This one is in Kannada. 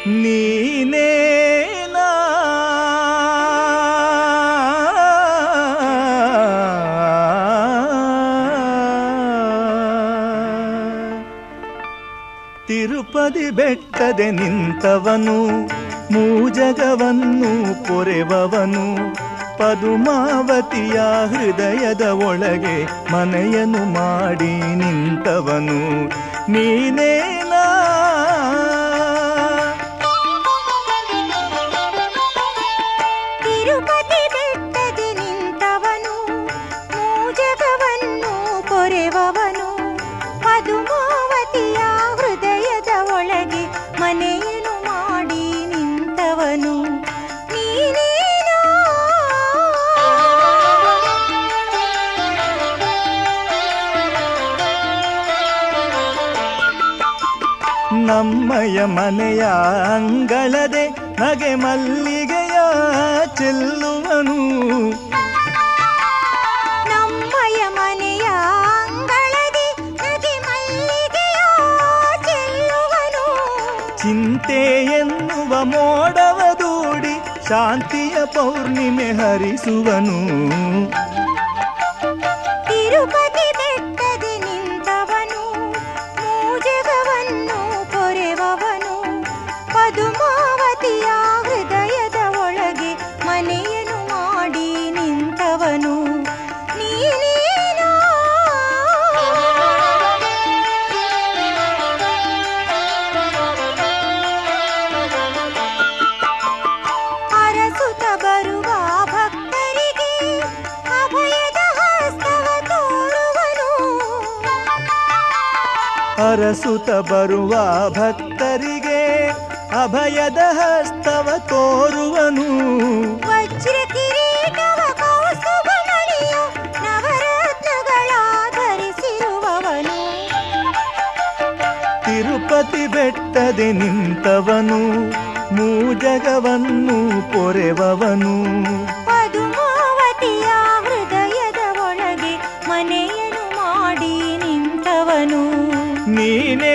ನೀನೇನಾ ತಿರುಪತಿ ಬೆಟ್ಟದೆ ನಿಂತವನು ಮೂಜಗವನ್ನು ಪೊರೆವವನು ಪದುಮಾವತಿಯ ಹೃದಯದ ಒಳಗೆ ಮನೆಯನ್ನು ಮಾಡಿ ನಿಂತವನು ನೀನೇನಾ ತಿರುಪತಿ ಬೆಟ್ಟದೆ ನಿಂತವನು ಮೂಜಗವನ್ನು ಕೊರೆವವನು ಪದುಮಾವತಿಯ ಹೃದಯದ ಒಳಗೆ ಮನೆಯನ್ನು ಮಾಡಿ ನಿಂತವನು ನೀನೇನೋ ನಮ್ಮಯ ಮನೆಯ ಅಂಗಳದೆ ನಗೆ ಮಲ್ಲಿಗೆಯ ಚೆಲ್ಲುವನು ನಮ್ಮಯ ಮನೆಯ ಅಂಗಳದಿ ನಗೆ ಮಲ್ಲಿಗೆಯ ಚೆಲ್ಲುವನು ಚಿಂತೆ ಎನ್ನುವ ಮೋಡವ ದೂಡಿ ಶಾಂತಿಯ ಪೌರ್ಣಿಮೆ ಹರಿಸುವನು ತಿರುಪತಿ ಬೆಟ್ಟದೆ ನಿಂತವನು ಮೂಜಗವನ್ನು ಕೊರೆವವನು ಪದುಮಾವತಿಯ ಹೃದಯದ ಒಳಗೆ ಮನೆಯನ್ನು ಮಾಡಿ ನಿಂತವನು ನೀನೇನೋ ಅರಸುತ ಬರುವ ಭಕ್ತರಿಗೆ ಅಭಯದ ಹಸ್ತವ ತೋರುವನು ಅರಸುತ ಬರುವ ಭಕ್ತರಿಗೆ ಅಭಯದ ಹಸ್ತವ ತೋರುವನು ವಜ್ರ ಕಿರೀಟವ ಕೌಸ್ತುಭ ಮಣಿಯ ನವರತ್ನಗಳ ಧರಿಸಿರುವವನು ತಿರುಪತಿ ಬೆಟ್ಟದೆ ನಿಂತವನು ಮೂಜಗವನ್ನು ಪೊರೆವವನು ಪದುಮಾವತಿಯ ಹೃದಯದ ಒಳಗೆ ಮನೆಯನ್ನು ಮಾಡಿ ನಿಂತವನು ನೀನೇ